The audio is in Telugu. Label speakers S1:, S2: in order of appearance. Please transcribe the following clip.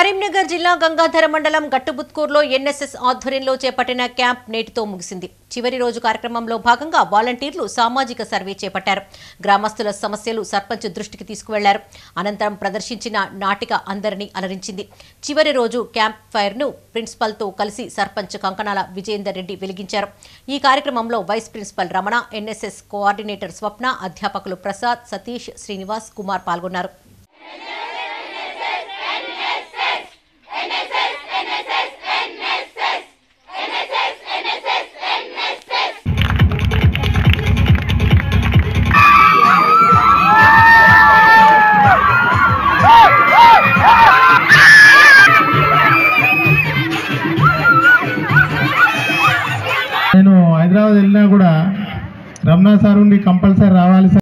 S1: కరీంనగర్ జిల్లా గంగాధర మండలం గట్టుబుత్కూరులో ఎన్ఎస్ఎస్ ఆధ్వర్యంలో చేపట్టిన క్యాంప్ నేటితో ముగిసింది చివరి రోజు కార్యక్రమంలో భాగంగా వాలంటీర్లు సామాజిక సర్వే చేపట్టారు గ్రామస్తుల సమస్యలు సర్పంచ్ దృష్టికి తీసుకువెళ్లారు అనంతరం ప్రదర్శించిన నాటిక అందరినీ అలరించింది చివరి రోజు క్యాంప్ ఫైర్ ను ప్రిన్సిపల్ తో కలిసి సర్పంచ్ కంకణాల విజయేందర్ రెడ్డి వెలిగించారు ఈ కార్యక్రమంలో vice principal Ramana NSS coordinator Swapna అధ్యాపకులు ప్రసాద్ సతీష్ శ్రీనివాస్ కుమార్ పాల్గొన్నారు
S2: నేను హైదరాబాద్ వెళ్ళినా కూడా రమణ సార్ ఉండి కంపల్సరీ రావాలి సార్